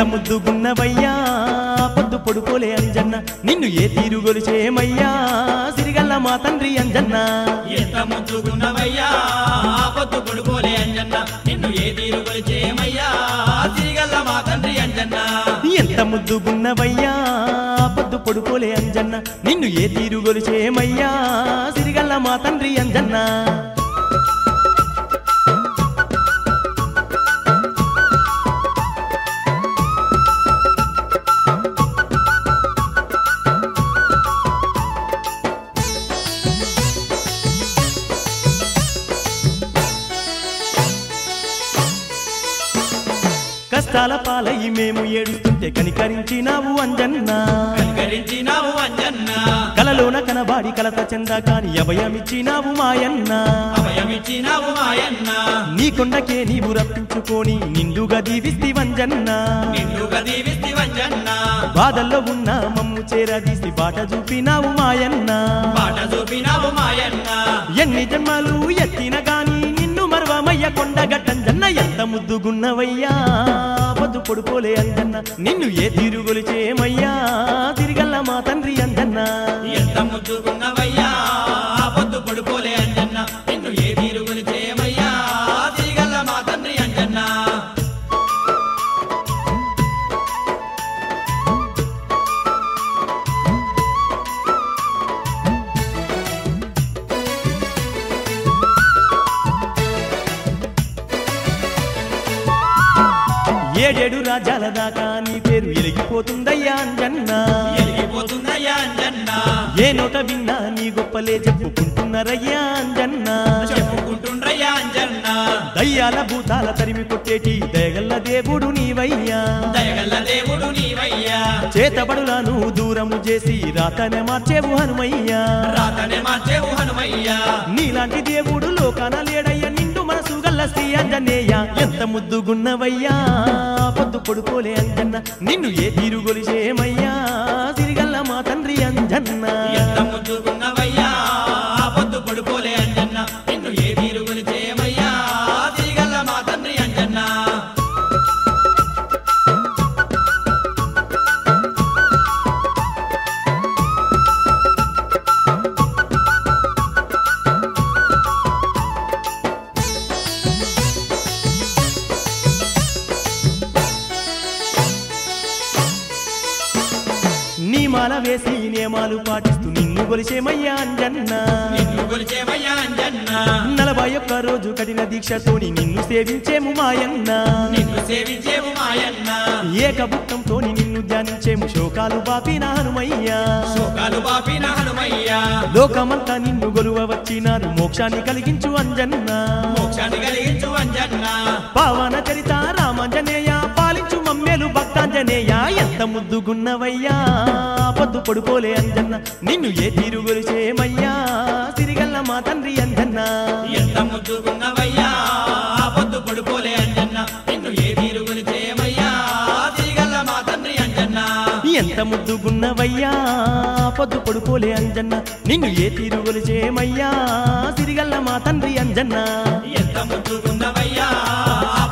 ముద్దుగున్నవయ్యా పొద్దు పొడుకోలే అంజన్న నిన్ను ఏ తీరు గొలిచేమయ్యా సిరిగల్ల మా తండ్రి అంజన్న ఎంత ముద్దుగున్నవయ్యా ఆపత్తు కొడుకోలే అంజన్న నిన్ను ఏ తీరు కొలిచేమయ్యా తిరిగల్ల మా తండ్రి అంజన్న ఎంత ముద్దుగున్నవయ్యా పొద్దు పొడుకోలే అంజన్న నిన్ను ఏ తీరు గొలిచేమయ్యా సిరిగల్ల మా తండ్రి అంజన్న కష్టాల పాలయి మేము ఏడుస్తుంటే కనికరించినావు అంజన్న కనికరించినావు అంజన్న కలలోన కనబాడి కలత చెంద కాని అభయమిచ్చినావు మాయన్న అభయమిచ్చినావు మాయన్న నీ కొండకే నీవు రప్పించుకొని నిండుగా దీవిస్తి వంజన్న నిండుగా దీవిస్తి వంజన్న బాధల్లో ఉన్న మమ్ము చేరదీసి బాట చూపినావు మాయన్న పాట చూపినావు మాయన్న ఎన్ని జన్మలు ఎత్తిన గాని నిన్ను మరవమయ్య కొండగట్టంజన్న ఎంత ముద్దుగున్నవయ్యా పొద్దు పొడుకోలే అంజన్న నిన్ను ఏ తీరుగొలిచేమయ్యా తిరిగల్ల మా తండ్రి అంజన్న ఎంత ముద్దుగున్నవయ్యా ఆపత్తు కొడుకోలే అంజన్న నిన్ను ఏ తీరు కొలిచేమయ్యా తిరిగల్ల మా తండ్రి అంజన్న ఏడేడు రాజ్యాల దాకా నీ పేరు ఎలిగిపోతుందయ్యా అంజన్న ఎలిగిపోతుందయ్యా అంజన్న ఏ నోట విన్నా నీ గొప్పలే చెప్పుకుంటున్నారయ్యా అంజన్న చెప్పుకుంటుండ్రయ్యా అంజన్న దయ్యాల భూతాల తరిమి కొట్టేటి దయగల్ల దేవుడు నీవయ్యా దయగల్ల దేవుడు నీవయ్యా చేతబడులను దూరము చేసి రాతనే మార్చేవు హనుమయ్యా రాతనే మార్చేవు హనుమయ్యా నీలాంటి దేవుడు లోకాన లేడయ్య నిండు మనసు గల్ల శ్రీ అంజనేయ ఎంత ముద్దుగున్నవయ్యా పొద్దు పొడుకోలే అంజన్న నిన్ను ఏ తీరు గొలిచేమయ్యా సిరిగల్ల మా తండ్రి అంజన్న ఎంత ముద్దుగున్నవయ్యా ఆపత్తు కొడుకోలే అంజన్న నిన్ను ఏ తీరు కొలిచేమయ్యా తిరిగల్ల మా తండ్రి అంజన్న నీ మాల వేసి నియమాలు పాటిస్తూ నిన్ను గొలిచేమయ్యా అంజన్న నిన్ను కొలిచేమయ్యా అంజన్న నలభై ఒక్క రోజు కఠిన దీక్షతోని నిన్ను సేవించేము మాయన్న నిన్ను సేవించేవు మాయన్న ఏకభుక్తంతోని నిన్ను ధ్యానించేము శోకాలు బాపిన హనుమయ్యా శోకాలు బాపిన హనుమయ్యా లోకమంతా నిన్ను గొలువ వచ్చినారు మోక్షాన్ని కలిగించు అంజన్న మోక్షాన్ని కలిగించు అంజన్న పావన చరిత రామాంజనేయ పాలించు మమ్మేలు భక్తాంజనేయ ఎంత ముద్దుగున్నవయ్యా పొద్దు పొడుకోలే అంజన్న నిన్ను ఏ తీరు గొలిచేమయ్యా తిరిగల్ల మా తండ్రి అంజన్న ఎంత ముద్దుగున్నవయ్యా ఆపత్తు కొడుకోలే అంజన్న నిన్ను ఏ తీరు కొలిచేమయ్యా తిరిగల్ల మా తండ్రి అంజన్న ఎంత ముద్దుగున్నవయ్యా పొద్దు పొడుకోలే అంజన్న నిన్ను ఏ తీరు గొలిచేమయ్యా తిరిగల్ల మా తండ్రి అంజన్న ఎంత ముద్దుగున్నవయ్యా